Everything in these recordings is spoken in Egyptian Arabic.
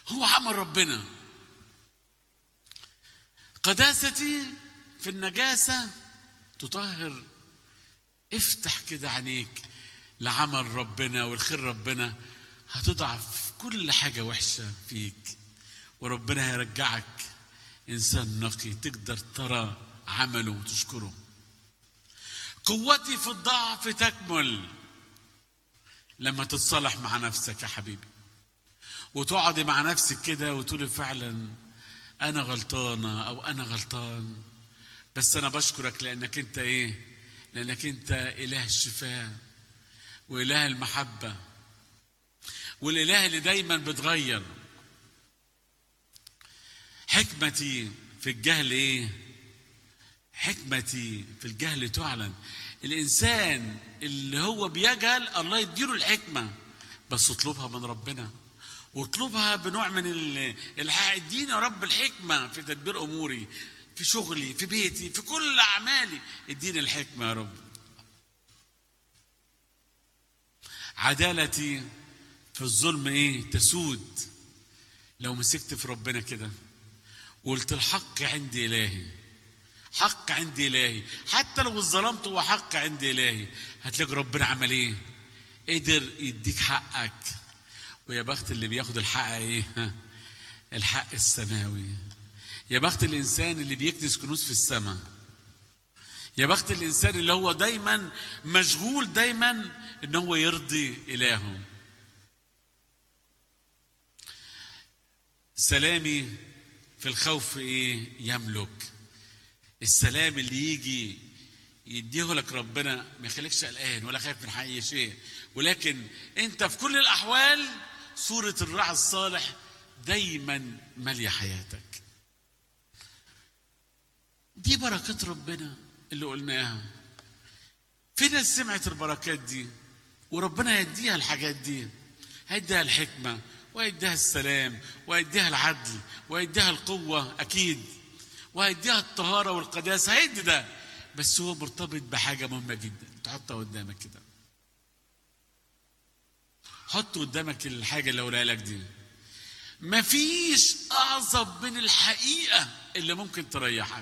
هو عمل ربنا قداستي في النجاسة تطهر افتح كده عينيك لعمل ربنا والخير ربنا هتضعف كل حاجة وحشة فيك وربنا هيرجعك إنسان نقي تقدر ترى عمله وتشكره قوتي في الضعف تكمل لما تتصالح مع نفسك يا حبيبي وتقعدي مع نفسك كده وتقولي فعلا انا غلطانه او انا غلطان بس انا بشكرك لانك انت ايه لانك انت اله الشفاء واله المحبه والاله اللي دايما بتغير حكمتي في الجهل ايه حكمتي في الجهل تعلن الانسان اللي هو بيجهل الله يديله الحكمه بس اطلبها من ربنا واطلبها بنوع من ال- الحق اديني يا رب الحكمه في تدبير اموري في شغلي في بيتي في كل اعمالي اديني الحكمه يا رب عدالتي في الظلم ايه تسود لو مسكت في ربنا كده وقلت الحق عندي الهي حق عندي الهي حتى لو ظلمت هو حق عندي الهي هتلاقي ربنا عمل ايه قدر يديك حقك ويا بخت اللي بياخد الحق ايه ها؟ الحق السماوي يا بخت الانسان اللي بيكنس كنوز في السماء يا بخت الانسان اللي هو دايما مشغول دايما ان هو يرضي الهه سلامي في الخوف ايه يملك السلام اللي يجي يديه لك ربنا ما يخليكش قلقان ولا خايف من اي شيء ولكن انت في كل الاحوال صوره الراعي الصالح دايما ماليه حياتك دي بركات ربنا اللي قلناها في ناس سمعت البركات دي وربنا يديها الحاجات دي هيديها الحكمة ويديها السلام ويديها العدل ويديها القوة أكيد وهيديها الطهارة والقداسة هيدي ده بس هو مرتبط بحاجة مهمة جدا تحطها قدامك كده حط قدامك الحاجة اللي أقولها لك دي مفيش أعظم من الحقيقة اللي ممكن تريحك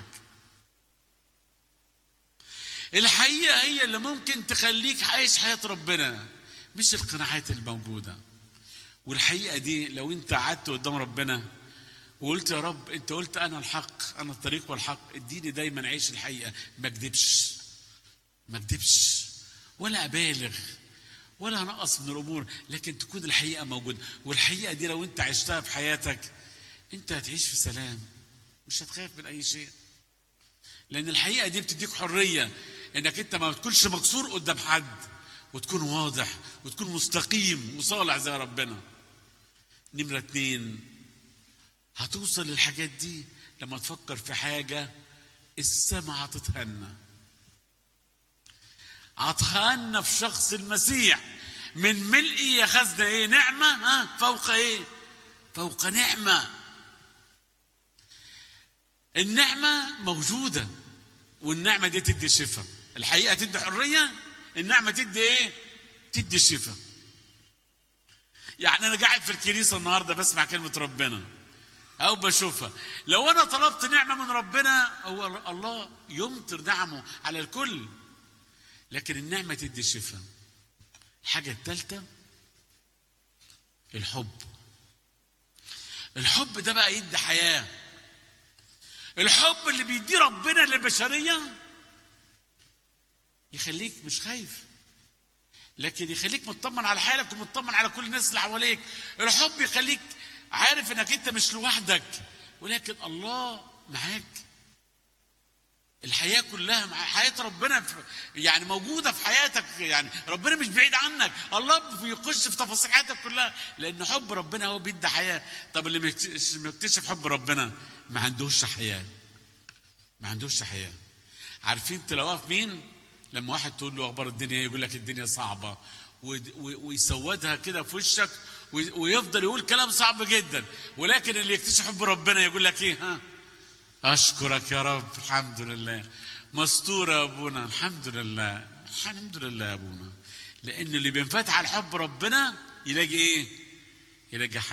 الحقيقة هي اللي ممكن تخليك عايش حياة ربنا مش القناعات الموجودة والحقيقة دي لو انت قعدت قدام ربنا وقلت يا رب انت قلت انا الحق انا الطريق والحق اديني دايما عيش الحقيقة ما اكذبش ما اكذبش ولا ابالغ ولا انقص من الامور لكن تكون الحقيقة موجودة والحقيقة دي لو انت عشتها في حياتك انت هتعيش في سلام مش هتخاف من اي شيء لان الحقيقه دي بتديك حريه انك انت ما تكونش مكسور قدام حد وتكون واضح وتكون مستقيم وصالح زي ربنا نمره اتنين هتوصل للحاجات دي لما تفكر في حاجه السماء هتتهنى هتهنى في شخص المسيح من ملئي ياخذنا ايه نعمه ها فوق ايه فوق نعمه النعمة موجودة والنعمة دي تدي شفاء الحقيقة تدي حرية النعمة تدي ايه تدي شفاء يعني انا قاعد في الكنيسة النهاردة بسمع كلمة ربنا او بشوفها لو انا طلبت نعمة من ربنا هو الله يمطر نعمه على الكل لكن النعمة تدي شفاء الحاجة الثالثة الحب الحب ده بقى يدي حياه الحب اللي بيديه ربنا للبشريه يخليك مش خايف لكن يخليك مطمن على حالك ومطمن على كل الناس اللي حواليك الحب يخليك عارف انك انت مش لوحدك ولكن الله معاك الحياة كلها مع حياة ربنا في يعني موجودة في حياتك يعني ربنا مش بعيد عنك الله بيخش في تفاصيل حياتك كلها لأن حب ربنا هو بيدي حياة طب اللي مش مكتشف حب ربنا ما عندوش حياة ما عندوش حياة عارفين تلاقوها في مين لما واحد تقول له أخبار الدنيا يقول لك الدنيا صعبة ويسودها كده في وشك ويفضل يقول كلام صعب جدا ولكن اللي يكتشف حب ربنا يقول لك ايه ها أشكرك يا رب الحمد لله مستورة يا أبونا الحمد لله الحمد لله يا أبونا لأن اللي بينفتح على حب ربنا يلاقي إيه؟ يلاقي حياة